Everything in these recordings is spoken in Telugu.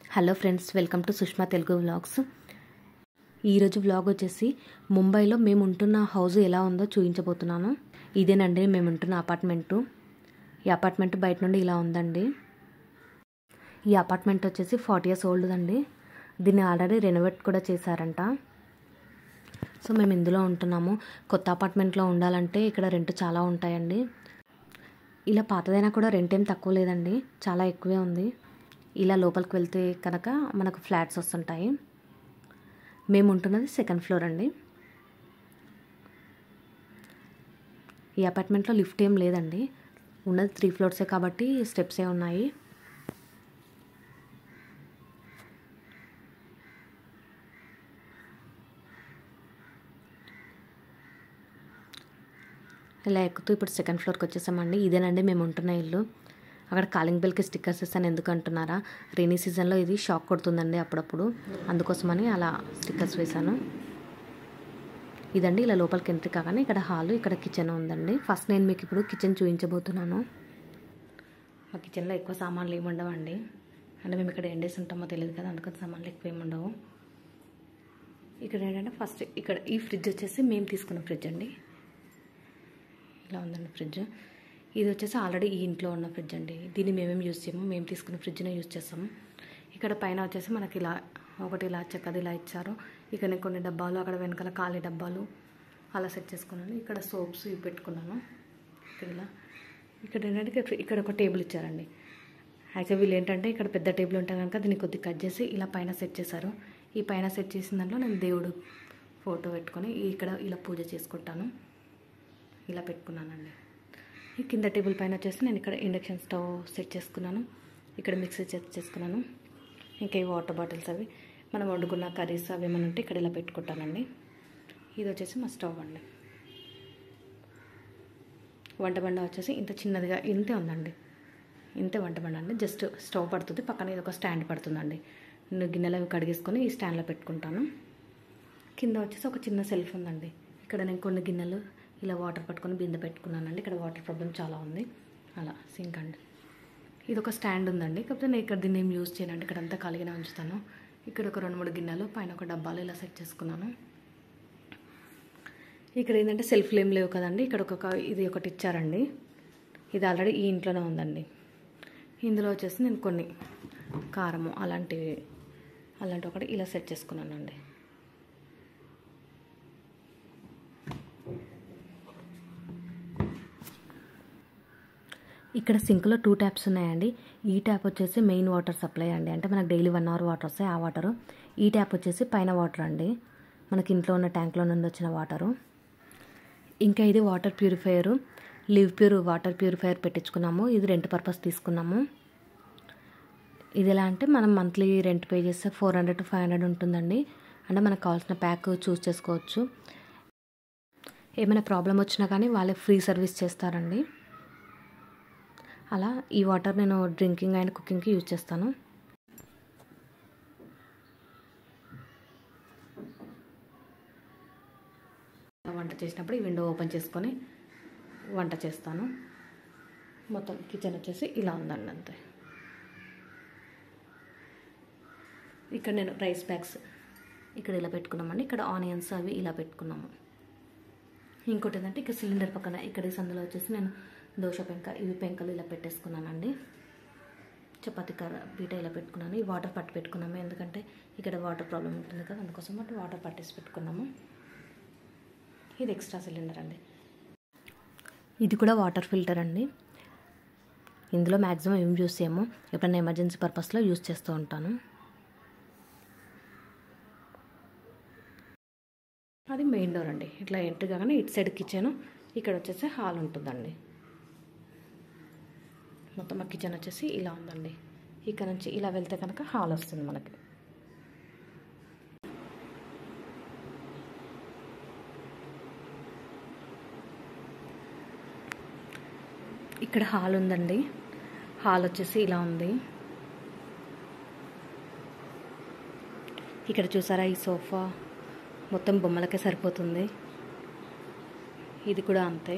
hello friends welcome to Sushma Telugu vlogs ఈరోజు వ్లాగ్ వచ్చేసి ముంబైలో మేము ఉంటున్న హౌస్ ఎలా ఉందో చూపించబోతున్నాను ఇదేనండి మేము ఉంటున్న అపార్ట్మెంటు ఈ అపార్ట్మెంట్ బయట నుండి ఇలా ఉందండి ఈ అపార్ట్మెంట్ వచ్చేసి ఫార్టీ ఇయర్స్ ఓల్డ్ అండి దీన్ని ఆల్రెడీ రెనోవేట్ కూడా చేశారంట సో మేము ఇందులో ఉంటున్నాము కొత్త అపార్ట్మెంట్లో ఉండాలంటే ఇక్కడ రెంట్ చాలా ఉంటాయండి ఇలా పాతదైనా కూడా రెంట్ ఏం తక్కువ లేదండి చాలా ఎక్కువే ఉంది ఇలా లోపలికి వెళ్తే కనుక మనకు ఫ్లాట్స్ వస్తుంటాయి మేము ఉంటున్నది సెకండ్ ఫ్లోర్ అండి ఈ అపార్ట్మెంట్లో లిఫ్ట్ ఏం లేదండి ఉన్నది త్రీ ఫ్లోర్సే కాబట్టి స్టెప్సే ఉన్నాయి ఇలా ఎక్కుతూ ఇప్పుడు సెకండ్ ఫ్లోర్కి వచ్చేసామండి ఇదేనండి మేము ఉంటున్న ఇల్లు అక్కడ కాలింగ్ బెల్కి స్టిక్కర్స్ ఇస్తాను ఎందుకు అంటున్నారా రైనీ సీజన్లో ఇది షాక్ కొడుతుందండి అప్పుడప్పుడు అందుకోసమని అలా స్టిక్కర్స్ వేశాను ఇదండి ఇలా లోపలికి ఎంట్రీ కాగానే ఇక్కడ హాల్ ఇక్కడ కిచెన్ ఉందండి ఫస్ట్ నేను మీకు ఇప్పుడు కిచెన్ చూపించబోతున్నాను మా కిచెన్లో ఎక్కువ సామాన్లు ఏమి ఉండవండి అంటే మేము ఇక్కడ ఎండేసి ఉంటామో తెలియదు కదా అందుకని సామాన్లు ఎక్కువ ఏమి ఉండవు ఇక్కడ ఏంటంటే ఫస్ట్ ఇక్కడ ఈ ఫ్రిడ్జ్ వచ్చేసి మేము తీసుకున్న ఫ్రిడ్జ్ అండి ఇలా ఉందండి ఫ్రిడ్జ్ ఇది వచ్చేసి ఆల్రెడీ ఈ ఇంట్లో ఉన్న ఫ్రిడ్జ్ అండి దీన్ని మేమేం యూజ్ చేయము మేము తీసుకున్న ఫ్రిడ్జ్నే యూజ్ చేస్తాము ఇక్కడ పైన వచ్చేసి మనకి ఇలా ఒకటి ఇలా చెక్కది ఇలా ఇచ్చారు ఇక్కడ నేను కొన్ని డబ్బాలు అక్కడ వెనకాల ఖాళీ డబ్బాలు అలా సెట్ చేసుకున్నాను ఇక్కడ సోప్స్ ఇవి పెట్టుకున్నాను ఇక్కడ ఇలా ఇక్కడ ఏంటంటే ఇక్కడ ఒక టేబుల్ ఇచ్చారండి అయితే వీళ్ళు ఏంటంటే ఇక్కడ పెద్ద టేబుల్ ఉంటే కనుక దీన్ని కొద్దిగా కట్ చేసి ఇలా పైన సెట్ చేశారు ఈ పైన సెట్ చేసిన దాంట్లో నేను దేవుడు ఫోటో పెట్టుకొని ఇక్కడ ఇలా పూజ చేసుకుంటాను ఇలా పెట్టుకున్నానండి ఈ కింద టేబుల్ పైన వచ్చేసి నేను ఇక్కడ ఇండక్షన్ స్టవ్ సెట్ చేసుకున్నాను ఇక్కడ మిక్సీ సెట్ చేసుకున్నాను ఇంకా ఈ వాటర్ బాటిల్స్ అవి మనం వండుకున్న కర్రీస్ అవి ఏమైనా ఉంటే ఇక్కడ ఇలా పెట్టుకుంటానండి ఇది వచ్చేసి మా స్టవ్ అండి వంట బండ వచ్చేసి ఇంత చిన్నదిగా ఇంతే ఉందండి ఇంతే వంట బండ అండి జస్ట్ స్టవ్ పడుతుంది పక్కన ఇది ఒక స్టాండ్ పడుతుందండి నేను గిన్నెలు అవి కడిగేసుకొని ఈ స్టాండ్లో పెట్టుకుంటాను కింద వచ్చేసి ఒక చిన్న సెల్ఫ్ ఉందండి ఇక్కడ నేను కొన్ని గిన్నెలు ఇలా వాటర్ పట్టుకొని బిందె పెట్టుకున్నానండి ఇక్కడ వాటర్ ప్రాబ్లం చాలా ఉంది అలా సింక్ అండి ఇది ఒక స్టాండ్ ఉందండి కాకపోతే నేను ఇక్కడ దీన్ని ఏం యూజ్ చేయనండి ఇక్కడ అంతా ఖాళీగానే ఉంచుతాను ఇక్కడ ఒక రెండు మూడు గిన్నెలు పైన ఒక డబ్బాలు ఇలా సెట్ చేసుకున్నాను ఇక్కడ ఏంటంటే సెల్ఫ్లు ఏం లేవు కదండి ఇక్కడ ఒక ఇది ఒకటి ఇచ్చారండి ఇది ఆల్రెడీ ఈ ఇంట్లోనే ఉందండి ఇందులో వచ్చేసి నేను కొన్ని కారము అలాంటివి అలాంటి ఒకటి ఇలా సెట్ చేసుకున్నానండి ఇక్కడ సింక్లో టూ ట్యాప్స్ ఉన్నాయండి ఈ ట్యాప్ వచ్చేసి మెయిన్ వాటర్ సప్లై అండి అంటే మనకు డైలీ వన్ అవర్ వాటర్ వస్తాయి ఆ వాటరు ఈ ట్యాప్ వచ్చేసి పైన వాటర్ అండి మనకి ఇంట్లో ఉన్న ట్యాంక్లో నుండి వచ్చిన వాటరు ఇంకా ఇది water purifier Livpure water purifier పెట్టించుకున్నాము ఇది రెంట్ పర్పస్ తీసుకున్నాము ఇది ఎలా అంటే మనం మంత్లీ రెంట్ పే చేస్తే four hundred to five hundred ఉంటుందండి అంటే మనకు కావాల్సిన ప్యాక్ చూస్ చేసుకోవచ్చు ఏమైనా ప్రాబ్లం వచ్చినా కానీ వాళ్ళే ఫ్రీ సర్వీస్ చేస్తారండి అలా ఈ వాటర్ నేను డ్రింకింగ్ అండ్ కుకింగ్కి యూజ్ చేస్తాను వంట చేసినప్పుడు ఈ విండో ఓపెన్ చేసుకొని వంట చేస్తాను మొత్తం కిచెన్ వచ్చేసి ఇలా ఉందండి అంతే ఇక్కడ నేను రైస్ బ్యాగ్స్ ఇక్కడ ఇలా పెట్టుకున్నామండి ఇక్కడ ఆనియన్స్ అవి ఇలా పెట్టుకున్నాము ఇంకోటి ఏంటంటే ఇక్కడ సిలిండర్ పక్కన ఇక్కడ సందులో వచ్చేసి నేను దోశ పెంక ఇవి పెంకలు ఇలా పెట్టేసుకున్నానండి చపాతీ కర్ర బీట ఇలా పెట్టుకున్నాను ఈ వాటర్ పట్టి పెట్టుకున్నాము ఎందుకంటే ఇక్కడ వాటర్ ప్రాబ్లం ఉంటుంది కదా అందుకోసం బట్టి వాటర్ పట్టేసి పెట్టుకున్నాము ఇది ఎక్స్ట్రా సిలిండర్ అండి ఇది కూడా వాటర్ ఫిల్టర్ అండి ఇందులో మ్యాక్సిమం ఏం యూస్ చేయము ఎప్పుడైనా ఎమర్జెన్సీ పర్పస్లో యూస్ చేస్తూ ఉంటాను అది మెయిన్ డోర్ అండి ఇట్లా ఎంట్రీ కాగానే ఇటు సైడ్ కిచెన్ ఇక్కడ వచ్చేసి హాల్ ఉంటుందండి మొత్తం మా కిచెన్ వచ్చేసి ఇలా ఉందండి ఇక్కడ నుంచి ఇలా వెళ్తే కనుక హాల్ వస్తుంది మనకి ఇక్కడ హాల్ ఉందండి హాల్ వచ్చేసి ఇలా ఉంది ఇక్కడ చూసారా ఈ సోఫా మొత్తం బొమ్మలకే సరిపోతుంది ఇది కూడా అంతే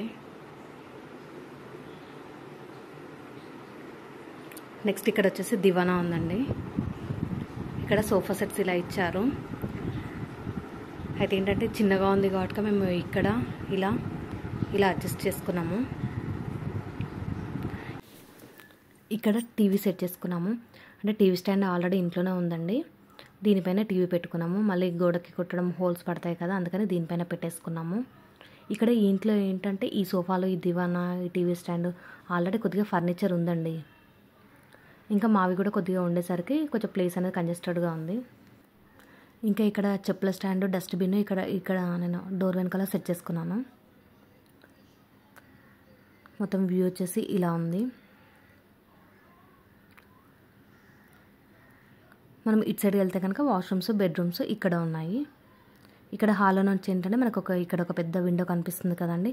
నెక్స్ట్ ఇక్కడ వచ్చేసి దివానా ఉందండి ఇక్కడ సోఫా సెట్స్ ఇలా ఇచ్చారు అయితే ఏంటంటే చిన్నగా ఉంది కాబట్టి మేము ఇక్కడ ఇలా ఇలా అడ్జస్ట్ చేసుకున్నాము ఇక్కడ టీవీ సెట్ చేసుకున్నాము అంటే టీవీ స్టాండ్ ఆల్రెడీ ఇంట్లోనే ఉందండి దీనిపైన టీవీ పెట్టుకున్నాము మళ్ళీ గోడకి కొట్టడం హోల్స్ పడతాయి కదా అందుకని దీనిపైన పెట్టేసుకున్నాము ఇక్కడ ఈ ఇంట్లో ఏంటంటే ఈ సోఫాలు ఈ దివానా ఈ టీవీ స్టాండ్ ఆల్రెడీ కొద్దిగా ఫర్నిచర్ ఉందండి ఇంకా మావి కూడా కొద్దిగా ఉండేసరికి కొంచెం ప్లేస్ అనేది కంజెస్టెడ్గా ఉంది ఇంకా ఇక్కడ చెప్పుల స్టాండ్ డస్ట్బిన్ ఇక్కడ ఇక్కడ నేను డోర్ వెనకాల సెట్ చేసుకున్నాను మొత్తం వ్యూ వచ్చేసి ఇలా ఉంది మనం ఇటు సైడ్ వెళ్తే కనుక వాష్రూమ్స్ బెడ్రూమ్స్ ఇక్కడ ఉన్నాయి ఇక్కడ హాల్లో నుంచి ఏంటంటే మనకు ఒక ఇక్కడ ఒక పెద్ద విండో కనిపిస్తుంది కదండి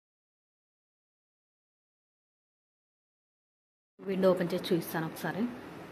విండో ఓపెన్ చేసి చూపిస్తాను ఒకసారి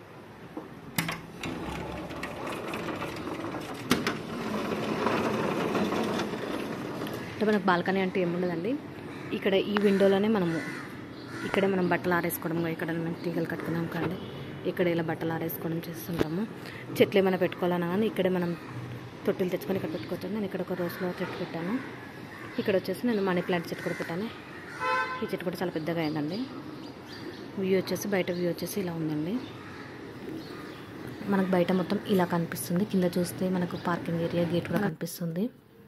అంటే మనకు బాల్కనీ అంటే ఏముండదండి ఇక్కడ ఈ విండోలోనే మనము ఇక్కడే మనం బట్టలు ఆరేసుకోవడం ఇక్కడ మనం తీగలు కట్టుకున్నాం కండి ఇక్కడ ఇలా బట్టలు ఆరేసుకోవడం చేస్తుంటాము చెట్లు ఏమైనా పెట్టుకోవాలన్నా కానీ ఇక్కడే మనం తొట్టిలు తెచ్చుకొని ఇక్కడ పెట్టుకోవచ్చు నేను ఇక్కడ ఒక రోజులో చెట్టు పెట్టాను ఇక్కడ వచ్చేసి నేను మనీ ప్లాంట్ చెట్టు కూడా పెట్టాను ఈ చెట్టు కూడా చాలా పెద్దగా అయిందండి వ్యూ వచ్చేసి బయట వ్యూ వచ్చేసి ఇలా ఉందండి మనకు బయట మొత్తం ఇలా కనిపిస్తుంది కింద చూస్తే మనకు పార్కింగ్ ఏరియా గేట్ కూడా కనిపిస్తుంది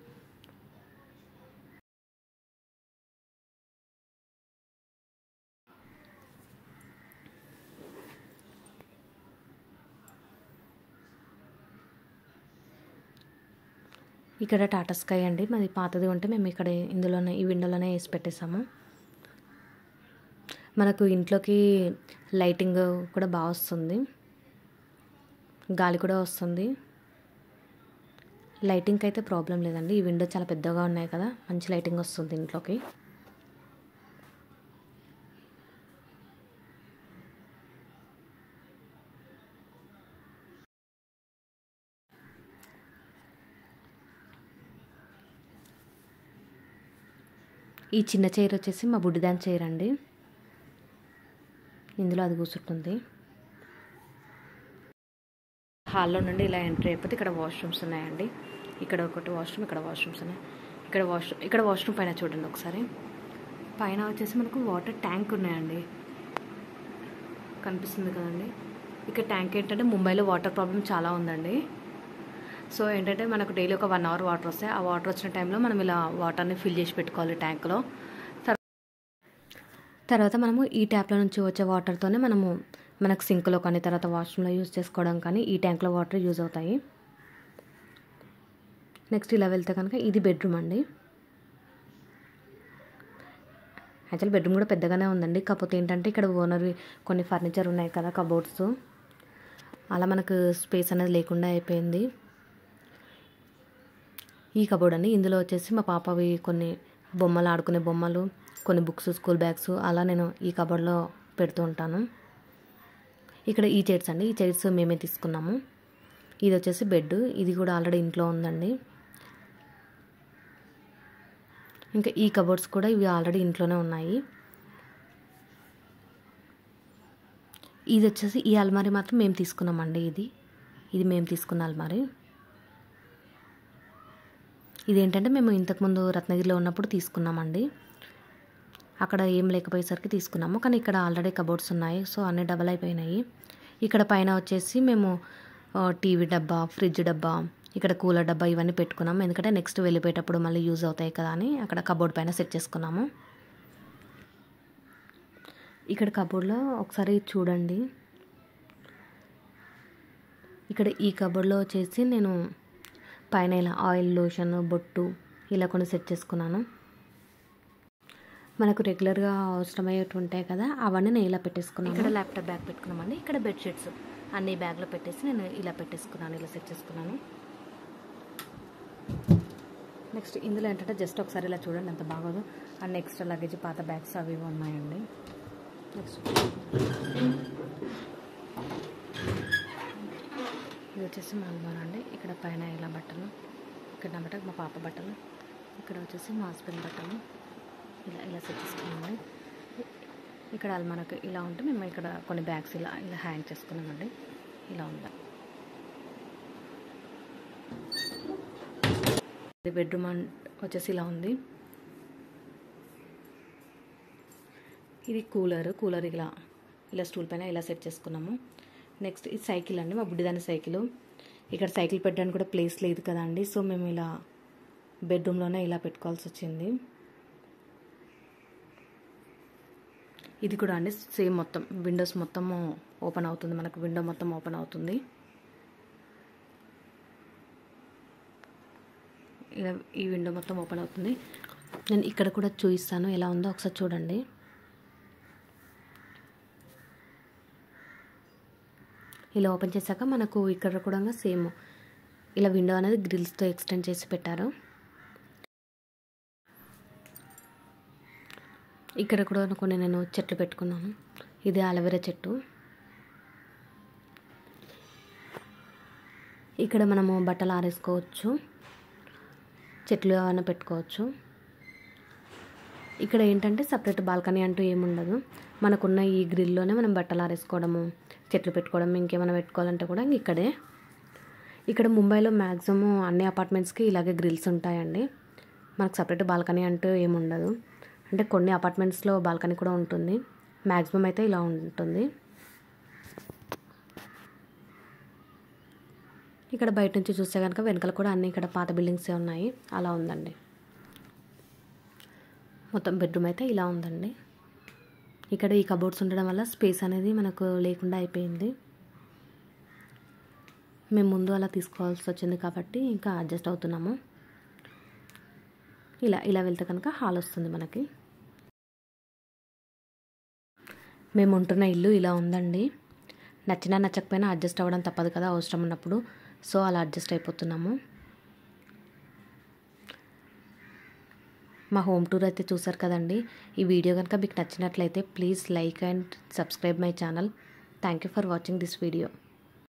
ఇక్కడ టాటా స్కై అండి మాది పాతది ఉంటే మేము ఇక్కడ ఇందులోనే ఈ విండోలోనే వేసి పెట్టేసాము మనకు ఇంట్లోకి లైటింగ్ కూడా బాగా వస్తుంది గాలి కూడా వస్తుంది లైటింగ్కి అయితే ప్రాబ్లం లేదండి ఈ విండో చాలా పెద్దగా ఉన్నాయి కదా మంచి లైటింగ్ వస్తుంది ఇంట్లోకి ఈ చిన్న చైర్ వచ్చేసి మా బుడ్డిదాని చైర్ అండి ఇందులో అది కూర్చుంటుంది హాల్లో నుండి ఇలా ఎంట్రీ అయిపోతే ఇక్కడ వాష్రూమ్స్ ఉన్నాయండి ఇక్కడ ఒకటి వాష్రూమ్ ఇక్కడ వాష్రూమ్స్ ఉన్నాయి ఇక్కడ వాష్రూమ్ ఇక్కడ వాష్రూమ్ పైన చూడండి ఒకసారి పైన వచ్చేసి మనకు వాటర్ ట్యాంక్ ఉన్నాయండి కనిపిస్తుంది కదండి ఇక్కడ ట్యాంక్ ఏంటంటే ముంబైలో వాటర్ ప్రాబ్లం చాలా ఉందండి సో ఏంటంటే మనకు డైలీ ఒక వన్ అవర్ వాటర్ వస్తాయి ఆ వాటర్ వచ్చిన టైంలో మనం ఇలా వాటర్ని ఫిల్ చేసి పెట్టుకోవాలి ట్యాంక్లో తర్వాత మనము ఈ ట్యాప్లో నుంచి వచ్చే వాటర్తోనే మనము మనకు సింక్లో కానీ తర్వాత వాష్రూమ్లో యూజ్ చేసుకోవడం కానీ ఈ ట్యాంక్లో వాటర్ యూజ్ అవుతాయి నెక్స్ట్ ఇలా వెళ్తే కనుక ఇది బెడ్రూమ్ అండి యాక్చువల్ బెడ్రూమ్ కూడా పెద్దగానే ఉందండి కాకపోతే ఏంటంటే ఇక్కడ ఓనర్ కొన్ని ఫర్నిచర్ ఉన్నాయి కదా కబోర్డ్స్ అలా మనకు స్పేస్ అనేది లేకుండా అయిపోయింది ఈ కబోర్డ్ అండి ఇందులో వచ్చేసి మా పాపవి కొన్ని బొమ్మలు ఆడుకునే బొమ్మలు కొన్ని బుక్స్ స్కూల్ బ్యాగ్స్ అలా నేను ఈ కబోర్డ్లో పెడుతూ ఉంటాను ఇక్కడ ఈ చైర్స్ అండి ఈ చైర్స్ మేమే తీసుకున్నాము ఇది వచ్చేసి బెడ్ ఇది కూడా ఆల్రెడీ ఇంట్లో ఉందండి ఇంకా ఈ కబోర్డ్స్ కూడా ఇవి ఆల్రెడీ ఇంట్లోనే ఉన్నాయి ఇది వచ్చేసి ఈ అల్మారీ మాత్రం మేము తీసుకున్నామండి ఇది ఇది మేము తీసుకున్న అల్మారీ ఇదేంటంటే మేము ఇంతకుముందు రత్నగిరిలో ఉన్నప్పుడు తీసుకున్నామండి అక్కడ ఏం లేకపోయేసరికి తీసుకున్నాము కానీ ఇక్కడ ఆల్రెడీ కబోర్డ్స్ ఉన్నాయి సో అన్నీ డబల్ అయిపోయినాయి ఇక్కడ పైన వచ్చేసి మేము టీవీ డబ్బా ఫ్రిడ్జ్ డబ్బా ఇక్కడ కూలర్ డబ్బా ఇవన్నీ పెట్టుకున్నాము ఎందుకంటే నెక్స్ట్ వెళ్ళిపోయేటప్పుడు మళ్ళీ యూజ్ అవుతాయి కదా అని అక్కడ కబోర్డ్ పైన సెట్ చేసుకున్నాము ఇక్కడ కబోర్డ్లో ఒకసారి చూడండి ఇక్కడ ఈ కబోర్డ్లో వచ్చేసి నేను పైన ఇలా ఆయిల్ లోషన్ బొట్టు ఇలా కొన్ని సెట్ చేసుకున్నాను మనకు రెగ్యులర్గా అవసరమయ్యేటి ఉంటాయి కదా అవన్నీ నేను ఇలా పెట్టేసుకున్నాను ఇక్కడ ల్యాప్టాప్ బ్యాగ్ పెట్టుకున్నామండి ఇక్కడ బెడ్షీట్స్ అన్ని బ్యాగ్లో పెట్టేసి నేను ఇలా పెట్టేసుకున్నాను ఇలా సెట్ చేసుకున్నాను నెక్స్ట్ ఇందులో ఏంటంటే జస్ట్ ఒకసారి ఇలా చూడండి ఎంత బాగోదు అండ్ ఎక్స్ట్రా లగేజ్ పాత బ్యాగ్స్ అవి ఇవి ఉన్నాయండి నెక్స్ట్ ఇది వచ్చేసి మా అల్మారా అండి ఇక్కడ పైన ఇలా బట్టలు ఇక్కడ నా బట్టలు మా పాప బట్టలు ఇక్కడ వచ్చేసి మా హస్బెండ్ బట్టలు ఇలా ఇలా సెట్ చేసుకున్నామండి ఇక్కడ అల్మారాకి ఇలా ఉంటే మేము ఇక్కడ కొన్ని బ్యాగ్స్ ఇలా ఇలా హ్యాంగ్ చేసుకున్నామండి ఇలా ఉంది ఇది బెడ్రూమ్ అన్- వచ్చేసి ఇలా ఉంది ఇది కూలర్ కూలర్ ఇలా ఇలా స్టూల్ పైన ఇలా సెట్ చేసుకున్నాము నెక్స్ట్ ఇది సైకిల్ అండి మా బుడ్డిదాని సైకిల్ ఇక్కడ సైకిల్ పెట్టడానికి కూడా ప్లేస్ లేదు కదా అండి సో మేము ఇలా బెడ్రూమ్లోనే ఇలా పెట్టుకోవాల్సి వచ్చింది ఇది కూడా అండి సేమ్ మొత్తం విండోస్ మొత్తం ఓపెన్ అవుతుంది మనకు విండో మొత్తం ఓపెన్ అవుతుంది ఇలా ఈ విండో మొత్తం ఓపెన్ అవుతుంది నేను ఇక్కడ కూడా చూపిస్తాను ఎలా ఉందో ఒకసారి చూడండి ఇలా ఓపెన్ చేశాక మనకు ఇక్కడ కూడా సేమ్ ఇలా విండో అనేది గ్రిల్స్తో ఎక్స్టెండ్ చేసి పెట్టారు ఇక్కడ కూడా కొన్ని నేను చెట్లు పెట్టుకున్నాను ఇది అలవెరా చెట్టు ఇక్కడ మనము బట్టలు ఆరేసుకోవచ్చు చెట్లు ఏమైనా పెట్టుకోవచ్చు ఇక్కడ ఏంటంటే సపరేట్ బాల్కనీ అంటూ ఏముండదు మనకున్న ఈ గ్రిల్లోనే మనం బట్టలు ఆరేసుకోవడము చెట్లు పెట్టుకోవడం ఇంకేమైనా పెట్టుకోవాలంటే కూడా ఇంక ఇక్కడే ఇక్కడ ముంబైలో మ్యాక్సిమం అన్ని అపార్ట్మెంట్స్కి ఇలాగే గ్రిల్స్ ఉంటాయండి మనకు సపరేట్ బాల్కనీ అంటూ ఏముండదు అంటే కొన్ని అపార్ట్మెంట్స్లో బాల్కనీ కూడా ఉంటుంది మ్యాక్సిమం అయితే ఇలా ఉంటుంది ఇక్కడ బయట నుంచి చూస్తే కనుక వెనకాల కూడా అన్ని ఇక్కడ పాత బిల్డింగ్సే ఉన్నాయి అలా ఉందండి మొత్తం బెడ్రూమ్ అయితే ఇలా ఉందండి ఇక్కడ ఈ కబోర్డ్స్ ఉండడం వల్ల స్పేస్ అనేది మనకు లేకుండా అయిపోయింది మేము ముందు అలా తీసుకోవాల్సి వచ్చింది కాబట్టి ఇంకా అడ్జస్ట్ అవుతున్నాము ఇలా ఇలా వెళ్తే కనుక హాల్ వస్తుంది మనకి మేము ఉంటున్న ఇల్లు ఇలా ఉందండి నచ్చినా నచ్చకపోయినా అడ్జస్ట్ అవ్వడం తప్పదు కదా అవసరం ఉన్నప్పుడు సో అలా అడ్జస్ట్ అయిపోతున్నాము మా హోమ్ టూర్ అయితే చూసారు కదండి ఈ వీడియో కనుక మీకు నచ్చినట్లయితే please like and subscribe my channel thank you for watching this video